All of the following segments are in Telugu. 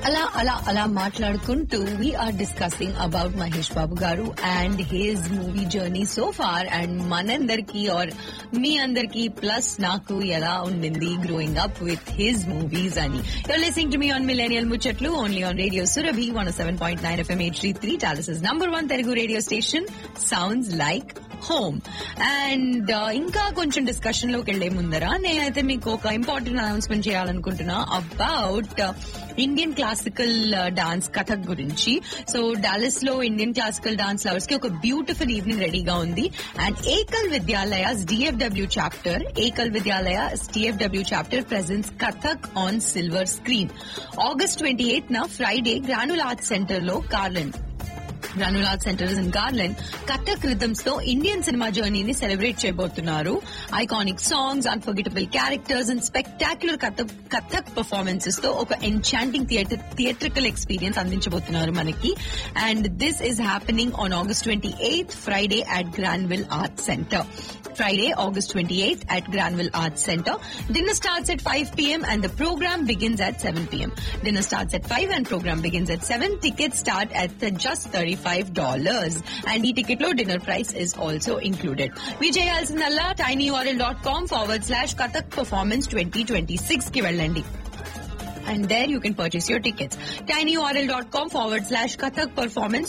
అలా అలా అలా మాట్లాడుకుంటూ we're discussing about Mahesh Babu గారు and his movie journey so far and మనందరికి ఆర్ మీ అందరికి ప్లస్ నాకు ఎలా ఉండింది growing up with his movies అని you're listening to me on millennial ముచ్చట్లు only on radio Surabhi one seven point nine FM H three Dallas's number one Telugu radio station sounds like home and ఇంకా కొంచెం డిస్కషన్ లోకి వెళ్లే ముందర నేనైతే మీకు ఒక ఇంపార్టెంట్ అనౌన్స్మెంట్ చేయాలనుకుంటున్నా about Indian classical dance Kathak గురించి సో డాలస్ లో ఇండియన్ క్లాసికల్ డాన్స్ లవర్స్ కి ఒక బ్యూటిఫుల్ ఈవినింగ్ రెడీగా ఉంది and Ekal Vidyalaya DFW chapter Ekal Vidyalaya DFW chapter presents Kathak on silver screen August twenty eighth న ఫ్రైడే గ్రానుల్ ఆర్ట్స్ సెంటర్ లో Garland Granville centers in Garland Kathak rhythms తో ఇండియన్ సినిమా జర్నీని సెలబ్రేట్ చేయబోతున్నారు iconic songs unforgettable characters and spectacular Kathak performances తో ఒక ఎన్చాంటింగ్ థియేటర్ థియేట్రికల్ ఎక్స్పీరియన్స్ అందించబోతున్నారు మనకి and this is happening on August twenty eighth Friday at Granville art center Friday, August 28th at Granville Arts Center. Dinner starts at 5 p.m. and the program begins at 7 p.m. Dinner starts at 5 and program begins at 7. Tickets start at uh, just $35. And the ticket low dinner price is also included. Vijay Alsanalla, tinyurl.com forward slash Kathak Performance 2026 కి వెళ్ళండి and there you can purchase your tickets. tinyurl.com forward slash Kathak Performance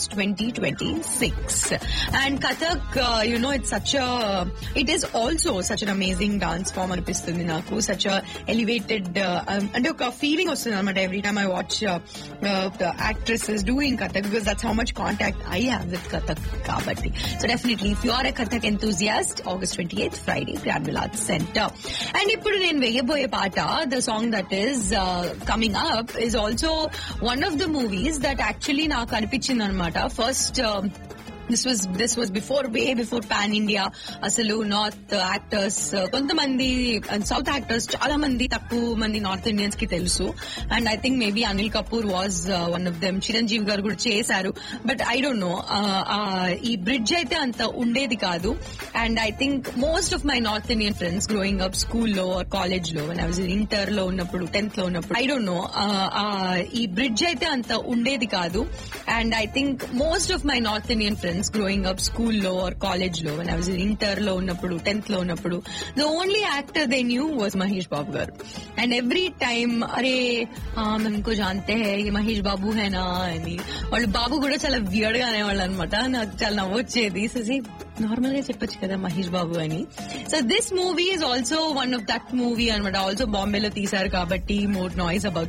2026. And Kathak, uh, you know, it's such a, it is also such an amazing dance form అనిపిస్తుంది నాకు such a elevated, uh, um, అంటే ఒక ఫీలింగ్ వస్తుంది అనమాట every time I watch uh, uh, the actresses doing Kathak because that's how much contact I have with Kathak కాబట్టి. So definitely, if you are a Kathak enthusiast, August 28th, Friday, Granville Arts Center. And ఇప్పుడు నేను వేయబోయే పాట the song that is uh, coming up is also one of the movies that actually నాకు అనిపించింది అనమాట first this was this was before way before pan India అసలు నార్త్ యాక్టర్స్ కొంతమంది సౌత్ యాక్టర్స్ చాలా మంది తక్కువ మంది నార్త్ ఇండియన్స్ కి తెలుసు and I think maybe Anil Kapoor was one of them Chiranjeevi గారు కూడా చేశారు బట్ ఐ డోంట్ నో ఈ బ్రిడ్జ్ అయితే అంత ఉండేది కాదు and I think most of my north Indian friends growing up స్కూల్లో కాలేజ్ లో ఐ వాజ్ ఇంటర్ లో ఉన్నప్పుడు టెన్త్ లో ఉన్నప్పుడు ఐ డోంట్ నో ఈ బ్రిడ్జ్ అయితే అంత ఉండేది కాదు and I think most of my north Indian friends growing up స్కూల్లో ఆర్ కాలేజ్ లో ఐ వాజ్ ఇంటర్ లో ఉన్నప్పుడు టెన్త్ లో ఉన్నప్పుడు the only actor they knew was Mahesh Babu గారు అండ్ ఎవ్రీ టైమ్ అరే మనకు జాంతే హే ये మహేష్ బాబు హేనా అని వాళ్ళు బాబు కూడా చాలా వియర్డ్ గా అనేవాళ్ళు అనమాట నాకు చాలా నవ్వొచ్చేది ససి నార్మల్ గా చెప్పొచ్చు కదా మహేష్ బాబు అని so this movie is also one of that movie అనమాట ఆల్సో బాంబేలో తీశారు కాబట్టి మోర్ నాయిస్ అబౌట్